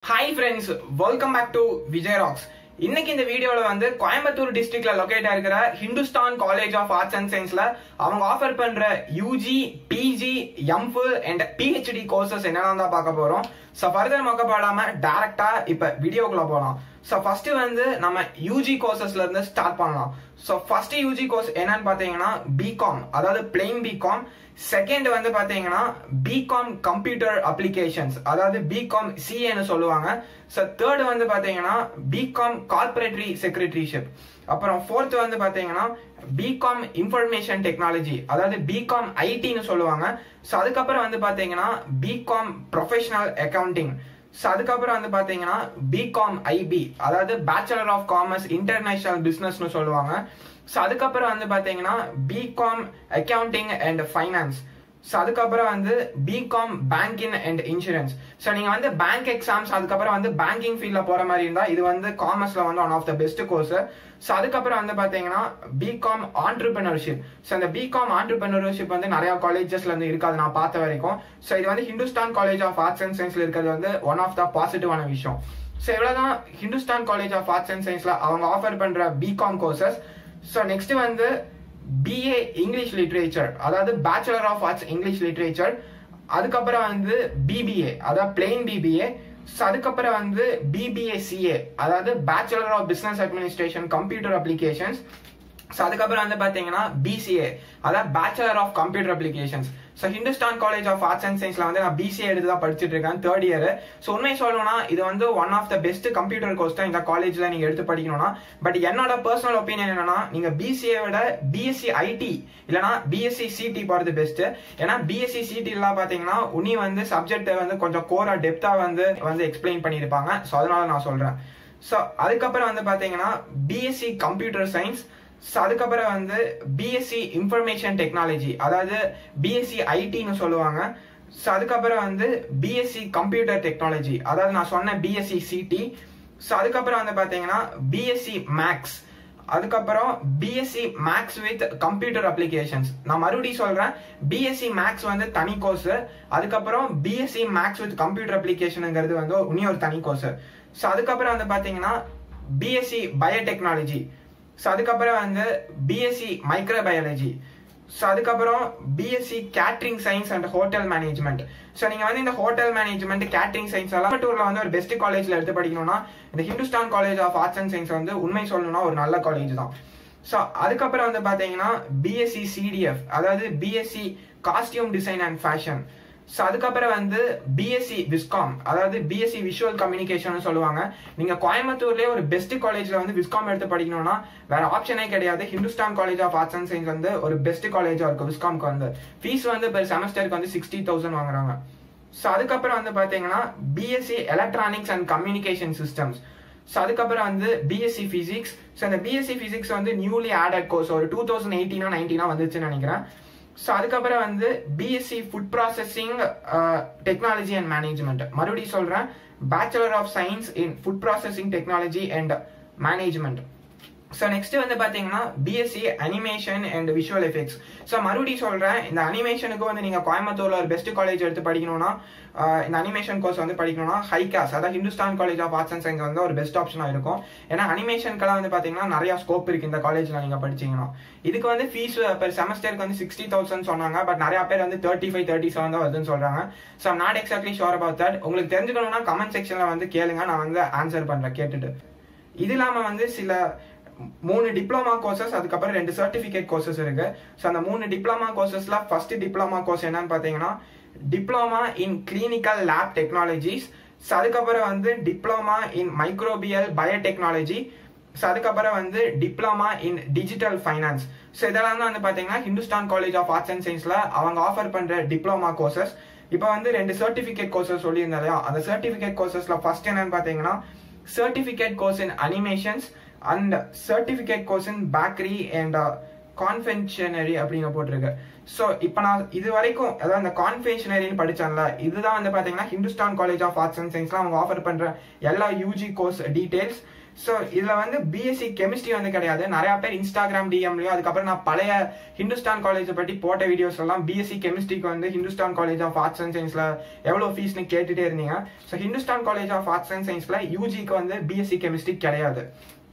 hi friends welcome back to Vijay rocks இன்னைக்கு இந்த வீடியோல வந்து கோயம்புத்தூர் டிஸ்ட்ரிக்ட்ல லொகேட் இருக்கிற Hindustan college of arts and சயின்ஸ்ல அவங்க ஆஃபர் பண்ற UG PG MPhil and PhD courses என்னெல்லாம் தான் பார்க்க போறோம் ஸோ ஃபர்தர் மொக்கப்படாம டைரக்டா இப்ப வீடியோக்குள்ள போலாம் ஸோ ஃபர்ஸ்ட் வந்து நம்ம யூஜி கோர்சஸ்ல இருந்து ஸ்டார்ட் பண்ணலாம் ஸோ ஃபர்ஸ்ட் யூஜி கோர்ஸ் என்னன்னு பார்த்தீங்கன்னா பிகாம் அதாவது பிளெயின் பிகாம் செகண்ட் வந்து பாத்தீங்கன்னா பிகாம் கம்ப்யூட்டர் அப்ளிகேஷன்ஸ் அதாவது பிகாம் சிஏன்னு சொல்லுவாங்க ஸோ தேர்ட் வந்து பாத்தீங்கன்னா பிகாம் கார்பரேட்டரி செக்ரட்டரிஷிப் அப்புறம் ஃபோர்த் வந்து பாத்தீங்கன்னா பிகாம் இன்ஃபர்மேஷன் டெக்னாலஜி அதாவது பிகாம் ஐடின்னு சொல்லுவாங்க ஸோ அதுக்கப்புறம் வந்து பாத்தீங்கன்னா பிகாம் ப்ரொஃபஷனல் அக்கவுண்டிங் ஸோ அதுக்கப்புறம் வந்து பாத்தீங்கன்னா பிகாம் ஐபி அதாவது பேச்சுலர் ஆஃப் காமர்ஸ் இன்டர்நேஷனல் பிசினஸ்னு சொல்லுவாங்க ஸோ அதுக்கப்புறம் வந்து பாத்தீங்கன்னா BCom accounting and finance so அதுக்கப்புறம் வந்து BCom banking and insurance so நீங்கள் வந்து பேங்க் எக்ஸாம்ஸ் அதுக்கப்புறம் வந்து பேங்கிங் ஃபீல்டில் போகிற மாதிரி இருந்தால் இது வந்து காமர்ஸில் வந்து one of the best course so அதுக்கப்புறம் வந்து பார்த்தீங்கன்னா பிகாம் ஆண்டர்பிரினர்ஷிப் ஸோ இந்த பிகாம் ஆண்டர்பிரினர்ஷிப் வந்து நிறைய காலேஜஸ்ல இருந்து இருக்காது நான் பார்த்த வரைக்கும் ஸோ இது வந்து Hindustan college of arts and சயின்ஸ்ல இருக்கிறது வந்து ஒன் ஆஃப் த பாசிட்டிவான விஷயம் ஸோ இவ்வளோதான் Hindustan college of arts and சயின்ஸ்ல அவங்க ஆஃபர் பண்ற பிகாம் கோர்சஸ் ஸோ நெக்ஸ்ட் வந்து பிஏ இங்கிலீஷ் லிட்ரேச்சர் அதாவது bachelor of arts English literature அதுக்கப்புறம் வந்து பிபிஏ அதாவது பிளெயின் பிபிஏ அதுக்கப்புறம் வந்து பிபிஏ சிஏ அதாவது bachelor of business administration computer applications so அதுக்கப்புறம் வந்து பார்த்தீங்கன்னா பிசிஏ அதாவது bachelor of computer applications so Hindustan college of arts and சயின்ஸ்ல வந்து நான் பிசிஏ எடுத்து தான் படிச்சுட்டு இருக்கேன் தேர்ட் இயர் ஸோ உண்மை சொல்லணும்னா இது வந்து one of the best computer course தான் இந்த காலேஜ்ல நீங்க எடுத்து படிக்கணும்னா பட் என்னோட பர்சனல் ஒப்பீனியன் என்னன்னா நீங்க பிசிஏ விட பிஎஸ்சி ஐடி இல்லனா பிஎஸ்சி சிடி போறது பெஸ்ட் ஏன்னா பிஎஸ்சி சிடி எல்லாம் பாத்தீங்கன்னா உனி வந்து சப்ஜெக்ட் வந்து கொஞ்சம் கோரா டெப்தா வந்து வந்து எக்ஸ்பிளைன் பண்ணியிருப்பாங்க ஸோ அதனால நான் சொல்றேன் ஸோ அதுக்கப்புறம் வந்து பாத்தீங்கன்னா பிஎஸ்சி கம்ப்யூட்டர் சயின்ஸ் ஸோ அதுக்கப்புறம் வந்து பிஎஸ்சி இன்ஃபர்மேஷன் டெக்னாலஜி அதாவது பிஎஸ்சி ஐடின்னு சொல்லுவாங்க ஸோ அதுக்கப்புறம் வந்து பிஎஸ்சி கம்ப்யூட்டர் டெக்னாலஜி அதாவது நான் சொன்ன பிஎஸ்சி சிடி ஸோ அதுக்கப்புறம் வந்து பார்த்தீங்கன்னா பிஎஸ்சி மேக்ஸ் அதுக்கப்புறம் BSc maths with computer applications நான் மறுபடியும் சொல்றேன் பிஎஸ்சி மேக்ஸ் வந்து தனி கோர்ஸ் அதுக்கப்புறம் பிஎஸ்சி மேக்ஸ் வித் கம்ப்யூட்டர் அப்ளிகேஷனுங்கிறது வந்து இனி ஒரு தனி கோர்ஸ் ஸோ அதுக்கப்புறம் வந்து பார்த்தீங்கன்னா பிஎஸ்சி பயோடெக்னாலஜி ஸோ அதுக்கப்புறம் வந்து பிஎஸ்சி மைக்ரோபயாலஜி ஸோ அதுக்கப்புறம் BSc catering science and hotel management so நீங்கள் வந்து இந்த ஹோட்டல் மேனேஜ்மெண்ட் கேட்ரிங் சயின்ஸ் எல்லாம் டூரில் வந்து ஒரு பெஸ்ட் காலேஜில் எடுத்து படிக்கணும்னா இந்த Hindustan college of arts and science வந்து உண்மை சொல்லணும்னா ஒரு நல்ல காலேஜ் தான் ஸோ அதுக்கப்புறம் வந்து பார்த்தீங்கன்னா பிஎஸ்சி சிடிஎஃப் அதாவது BSc costume design and fashion so அதுக்கப்புறம் வந்து பிஎஸ்சி விஸ்காம் அதாவது பிஎஸ்சி விஷுவல் கம்யூனிகேஷன் சொல்லுவாங்க நீங்க கோயம்புத்தூர்லேயே ஒரு பெஸ்ட் காலேஜ்ல வந்து விஸ்காம் எடுத்து படிக்கணும்னா வேற ஆப்ஷனே கிடையாது Hindustan college of arts and science வந்து ஒரு பெஸ்ட் காலேஜா இருக்கும் விஸ்காம்க்கு வந்து ஃபீஸ் வந்து பெர் செமஸ்டருக்கு வந்து சிக்ஸ்டி தௌசண்ட் வாங்குறாங்க ஸோ அதுக்கப்புறம் வந்து பாத்தீங்கன்னா BSc electronics and communication systems so அதுக்கப்புறம் வந்து பிஎஸ்சி பிசிக்ஸ் ஸோ அந்த பிஎஸ்சி பிசிக்ஸ் வந்து நியூலி ஆடட் கோர்ஸ் ஒரு டூ தௌசண்ட் எயிட்டீனா நைன்டீனா வந்துச்சுன்னு நினைக்கிறேன் ஸோ அதுக்கப்புறம் வந்து BSc food processing technology and management மறுபடியும் சொல்றேன் bachelor of science in food processing technology and management so next வந்து பார்த்தீங்கன்னா BSc animation and visual effects so மறுபடியும் சொல்கிறேன் இந்த அனிமேஷனுக்கு வந்து நீங்கள் கோயம்புத்தூர்ல ஒரு பெஸ்ட் காலேஜ் எடுத்து படிக்கணும்னா இந்த அனிமேஷன் கோர்ஸ் வந்து படிக்கணும்னா ஹைகாஸ் அதாவது Hindustan college of arts and science வந்து ஒரு பெஸ்ட் ஆப்ஷனாக இருக்கும் ஏன்னா அனிமேஷனுக்கெல்லாம் வந்து பார்த்தீங்கன்னா நிறைய ஸ்கோப் இருக்கு இந்த காலேஜில் நீங்கள் படிச்சீங்கன்னா இதுக்கு வந்து ஃபீஸ் பெர் செமஸ்டருக்கு வந்து சிக்ஸ்டி தௌசண்ட் சொன்னாங்க பட் நிறைய பேர் வந்து தேர்ட்டி ஃபைவ் தேர்ட்டி செவன் தான் வருதுன்னு சொல்றாங்க so not exactly sure about that உங்களுக்கு தெரிஞ்சுக்கணும்னா கமெண்ட் செக்ஷனில் வந்து கேளுங்க நான் வந்து ஆன்சர் பண்ணுறேன் கேட்டுட்டு இது இல்லாமல் வந்து சில மூணு டிப்ளமா கோர்சஸ் அதுக்கப்புறம் ரெண்டு சர்டிஃபிகேட் கோர்சஸ் இருக்கு ஸோ அந்த மூணு டிப்ளமா கோர்சஸ்ல ஃபர்ஸ்ட் டிப்ளமா கோர்ஸ் என்னன்னு பார்த்தீங்கன்னா diploma in clinical lab technologies so அதுக்கப்புறம் வந்து diploma in microbial biotechnology so அதுக்கப்புறம் வந்து diploma in digital finance so இதெல்லாம் தான் வந்து பார்த்தீங்கன்னா Hindustan college of arts and சயின்ஸ்ல அவங்க ஆஃபர் பண்ற டிப்ளமா கோர்சஸ் இப்போ வந்து ரெண்டு சர்டிஃபிகேட் கோர்சஸ் சொல்லியிருந்தேன் இல்லையா அந்த சர்டிஃபிகேட் கோர்சஸ்ல ஃபர்ஸ்ட் என்னன்னு பார்த்தீங்கன்னா certificate course in animations and certificate course in bakery and confectionery அப்படின்னு போட்டிருக்கு ஸோ இப்போ நான் இது வரைக்கும் அதாவது அந்த கான்ஃபென்ஷனரின்னு படிச்சேன்ல இதுதான் வந்து பார்த்தீங்கன்னா Hindustan college of arts and சயின்ஸ்லாம் அவங்க ஆஃபர் பண்ற எல்லா யூஜி கோர்ஸ் டீடைல்ஸ் ஸோ இதுல வந்து பிஎஸ்சி கெமிஸ்ட்ரி வந்து கிடையாது நிறைய பேர் இன்ஸ்டாகிராம் டிஎம்லயும் அதுக்கப்புறம் நான் பழைய ஹிந்துஸ்தான் காலேஜை பற்றி போட்ட வீடியோஸ் எல்லாம் பிஎஸ்சி கெமிஸ்ட்ரிக்கு வந்து Hindustan college of arts and சயின்ஸ்ல எவ்வளவு ஃபீஸ்னு கேட்டுட்டே இருந்தீங்க so Hindustan college of arts and சயின்ஸ்ல யூஜிக்கு வந்து பிஎஸ்சி கெமிஸ்ட்ரி கிடையாது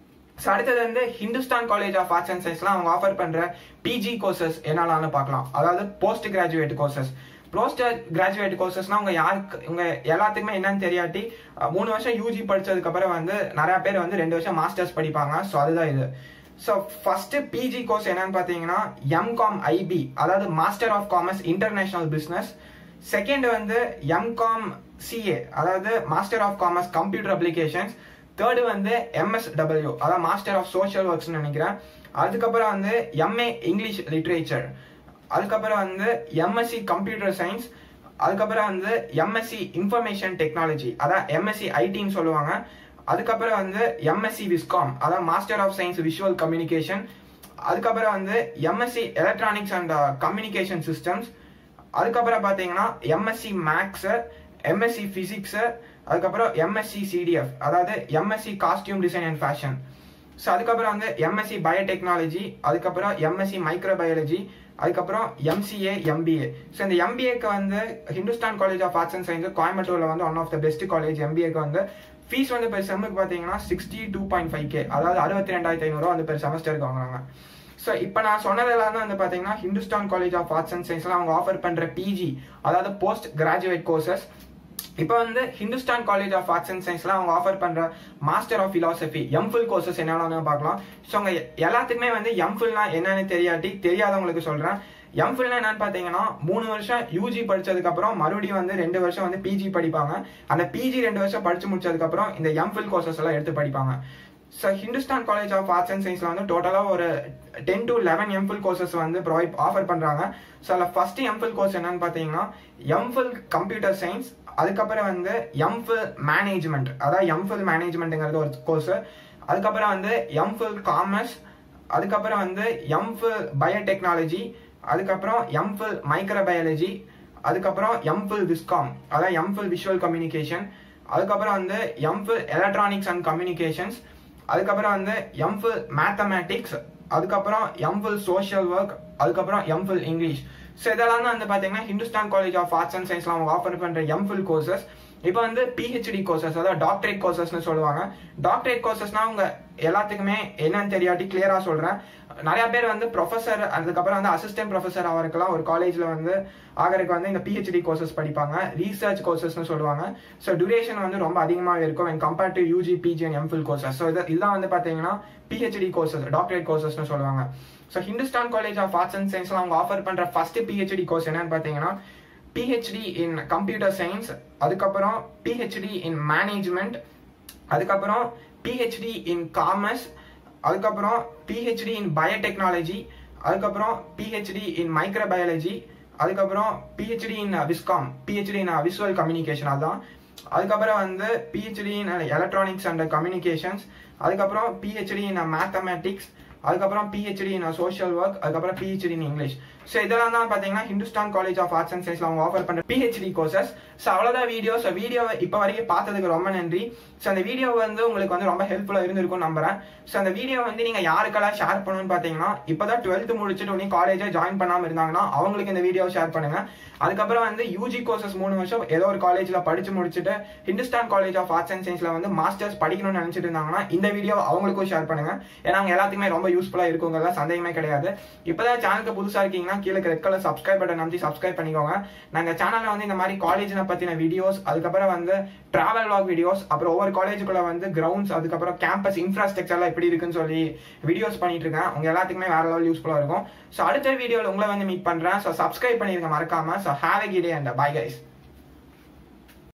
ஸோ அடுத்தது வந்து Hindustan college of arts and சயின்ஸ்லாம் அவங்க ஆஃபர் பண்ற பிஜி கோர்சஸ் என்னலாம்னு பார்க்கலாம் அதாவது post graduate courses post graduate கோர்சஸ்னா உங்க யாருக்கு உங்க எல்லாத்துக்குமே என்னன்னு தெரியாட்டி அஹ், மூணு வருஷம் யூஜி படிச்சதுக்கு அப்புறம் வந்து நிறைய பேர் வந்து ரெண்டு வருஷம் மாஸ்டர்ஸ் படிப்பாங்க ஸோ அதுதான் இது ஸோ ஃபர்ஸ்ட் பிஜி கோர்ஸ் என்னன்னு பார்த்தீங்கன்னா எம்காம் ஐபி அதாவது master of commerce international business second வந்து எம்காம் சிஏ அதாவது master of commerce computer applications third வந்து எம்எஸ்டபிள்யூ அதாவது மாஸ்டர் ஆஃப் சோஷியல் ஒர்க்ஸ்னு நினைக்கிறேன் அதுக்கப்புறம் வந்து எம்ஏ இங்கிலீஷ் லிட்ரேச்சர் அதுக்கப்புறம் வந்து எம்எஸ்சி கம்ப்யூட்டர் சயின்ஸ் அதுக்கப்புறம் வந்து எம்எஸ்சி இன்ஃபர்மேஷன் டெக்னாலஜி அதான் எம்எஸ்சி ஐடின்னு சொல்லுவாங்க அதுக்கப்புறம் வந்து எம்எஸ்சி விஸ்காம் அதான் master of science visual communication அதுக்கப்புறம் வந்து MSc electronics and communication systems அதுக்கப்புறம் பார்த்தீங்கன்னா எம்எஸ்சி மேக்ஸ் எம்எஸ்சி பிசிக்ஸ் அதுக்கப்புறம் எம்எஸ்சி சிடிஎஃப் அதாவது MSc costume design and fashion so அதுக்கப்புறம் வந்து எம்எஸ்சி பயோடெக்னாலஜி அதுக்கப்புறம் எம்எஸ்சி மைக்ரோபயாலஜி அதுக்கப்புறம் எம்சிஏ எம்பிஏ ஸோ இந்த எம்பிஏக்கு வந்து Hindustan college of arts and science கோயம்புத்தூர்ல வந்து one of the best college எம்பிஏக்கு வந்து ஃபீஸ் வந்து பெர் செம்முக்கு பார்த்தீங்கன்னா sixty two point five K அதாவது அறுபத்தி ரெண்டாயிரத்தி ஐநூறுரூவா வந்து பெர் செமஸ்டருக்கு வாங்குறாங்க ஸோ இப்போ நான் சொன்னதெல்லாம் தான் வந்து பார்த்தீங்கன்னா Hindustan college of arts and சயின்ஸ்ல அவங்க ஆஃபர் பண்ற பிஜி அதாவது போஸ்ட் கிராஜுவேட் கோர்சஸ் இப்போ வந்து Hindustan college of arts and சயின்ஸ்ல அவங்க ஆஃபர் பண்ற master of philosophy MPhil courses என்னென்னு பார்க்கலாம் ஸோ உங்க எல்லாத்துக்குமே வந்து எம்ஃபில்னா என்னன்னு தெரியாட்டி தெரியாதவங்களுக்கு சொல்றேன் எம்ஃபில்னா என்னன்னு பாத்தீங்கன்னா மூணு வருஷம் யூஜி படிச்சதுக்கு அப்புறம் மறுபடியும் வந்து ரெண்டு வருஷம் வந்து பிஜி படிப்பாங்க அந்த பிஜி ரெண்டு வருஷம் படிச்சு முடிச்சதுக்கு அப்புறம் இந்த எம்ஃபில் கோர்சஸ் எல்லாம் எடுத்து படிப்பாங்க so Hindustan college of arts and சயின்ஸ்ல வந்து டோட்டலாக ஒரு ten to eleven MPhil courses வந்து ப்ரொவைட் ஆஃபர் பண்றாங்க ஸோ அதில் ஃபர்ஸ்ட் எம்ஃபில் கோர்ஸ் என்னன்னு பார்த்தீங்கன்னா எம்ஃபில் கம்ப்யூட்டர் சயின்ஸ் அதுக்கப்புறம் வந்து எம்ஃபில் மேனேஜ்மெண்ட் அதாவது எம்ஃபில் மேனேஜ்மெண்ட்ங்கிறது ஒரு கோர்ஸ் அதுக்கப்புறம் வந்து எம்ஃபில் காமர்ஸ் அதுக்கப்புறம் வந்து எம்ஃபில் பயோடெக்னாலஜி அதுக்கப்புறம் எம்ஃபில் மைக்ரோபயாலஜி அதுக்கப்புறம் எம்ஃபில் விஸ்காம் அதாவது எம்ஃபில் விஷுவல் கம்யூனிகேஷன் அதுக்கப்புறம் வந்து எம்ஃபில் எலக்ட்ரானிக்ஸ் அண்ட் கம்யூனிகேஷன்ஸ் அதுக்கப்புறம் வந்து எம்ஃபில் மேத்தமேட்டிக்ஸ் அதுக்கப்புறம் எம்ஃபில் சோஷியல் ஒர்க் அதுக்கப்புறம் எம்ஃபில் இங்கிலீஷ் ஸோ இதெல்லாம் தான் வந்து பார்த்தீங்கன்னா Hindustan college of arts and சயின்ஸ்ல அவங்க ஆஃபர் பண்ற எம்ஃபில் கோர்சஸ் இப்போ வந்து பிஹெச்டி கோர்சஸ் அதாவது டாக்டரேட் கோர்சஸ்னு சொல்லுவாங்க டாக்டரேட் கோர்சஸ்னா உங்க எல்லாத்துக்குமே என்னன்னு தெரியாட்டி கிளியரா சொல்றேன் நிறைய பேர் வந்து ப்ரொஃபசர் அதுக்கப்புறம் வந்து அசிஸ்டன்ட் ப்ரொஃபசர் ஆகிறதுக்குலாம் ஒரு காலேஜ்ல வந்து ஆகிறதுக்கு வந்து இந்த பிஹெச்டி கோர்சஸ் படிப்பாங்க ரீசர்ச் கோர்சஸ்னு சொல்லுவாங்க ஸோ டியூரேஷன் வந்து ரொம்ப அதிகமாக இருக்கும் when compared to UG PG and MPhil courses so இது இதெல்லாம் வந்து பார்த்தீங்கன்னா பிஹெச்டி கோர்சஸ் டாக்டரேட் கோர்சஸ்னு சொல்லுவாங்க so Hindustan college of arts and சயின்ஸ்ல அவங்க ஆஃபர் பண்ற ஃபர்ஸ்ட் பிஹெச்டி கோர்ஸ் என்னன்னு பார்த்தீங்கன்னா பிஹெச்டி இன் கம்ப்யூட்டர் சயின்ஸ் அதுக்கப்புறம் பிஹெச்டி இன் மேனேஜ்மெண்ட் அதுக்கப்புறம் பிஹெச்டி இன் காமர்ஸ் அதுக்கப்புறம் பிஹெச்டி இன் பயோடெக்னாலஜி அதுக்கப்புறம் பிஹெச்டி இன் மைக்ரோபயாலஜி அதுக்கப்புறம் PhD in viscom PhD in visual communication அதான் அதுக்கப்புறம் வந்து PhD in electronics and communications அதுக்கப்புறம் பிஹெச்டி இன் மேத்தமேட்டிக்ஸ் அதுக்கப்புறம் பிஹெச்டி இன் சோஷியல் ஒர்க் அதுக்கப்புறம் பிஹெச்டி இன் இங்கிலீஷ் ஸோ இதெல்லாம் தான் பார்த்தீங்கன்னா Hindustan college of arts and சயின்ஸ்ல அவங்க ஆஃபர் பண்ற பிஹெச்டி கோர்சஸ் ஸோ அவ்வளோதான் வீடியோ ஸோ வீடியோ இப்போ வரைக்கும் பார்த்ததுக்கு ரொம்ப நன்றி ஸோ அந்த வீடியோ வந்து உங்களுக்கு வந்து ரொம்ப ஹெல்ப்ஃபுல்லாக இருந்திருக்கும் நம்புறேன் ஸோ அந்த வீடியோ வந்து நீங்க யாருக்கெல்லாம் ஷேர் பண்ணணும்னு பார்த்தீங்கன்னா இப்போதான் டுவெல்த் முடிச்சுட்டு உடனே காலேஜே ஜாயின் பண்ணாம இருந்தாங்கன்னா அவங்களுக்கு இந்த வீடியோ ஷேர் பண்ணுங்க அதுக்கப்புறம் வந்து யூஜி கோர்சஸ் மூணு வருஷம் ஏதோ ஒரு காலேஜ்ல படிச்சு முடிச்சுட்டு Hindustan college of arts and சயின்ஸ்ல வந்து மாஸ்டர்ஸ் படிக்கணும்னு நினைச்சிட்டு இருந்தாங்கன்னா இந்த வீடியோ அவங்களுக்கும் ஷேர் பண்ணுங்க ஏன்னா அவங்க எல்லாத்துக்குமே ரொம்ப யூஸ்ஃபுல்லா இருக்குங்கிறத சந்தேகமே கிடையாது இப்பதான் சேனலுக்கு புதுசா இருக்கீங்கன்னா கீழே ரெட் கலர் சப்ஸ்கிரைப் பட்டன் நம்பி சப்ஸ்கிரைப் பண்ணிக்கோங்க நாங்க சேனல்ல வந்து இந்த மாதிரி காலேஜ்ல பத்தின வீடியோஸ் அதுக்கப்புறம் வந்து டிராவல் லாக் வீடியோஸ் அப்புறம் ஒவ்வொரு காலேஜுக்குள்ள வந்து கிரவுண்ட்ஸ் அதுக்கப்புறம் கேம்பஸ் இன்ஃப்ராஸ்ட்ரக்சர்லாம் எப்படி இருக்குன்னு சொல்லி வீடியோஸ் பண்ணிட்டு இருக்கேன் உங்க எல்லாத்துக்குமே வேற லெவல் யூஸ்ஃபுல்லா இருக்கும் ஸோ அடுத்த வீடியோவில் உங்களை வந்து மீட் பண்றேன் ஸோ சப்ஸ்கிரைப் பண்ணிருங்க மறக்காம so have a good day and bye guys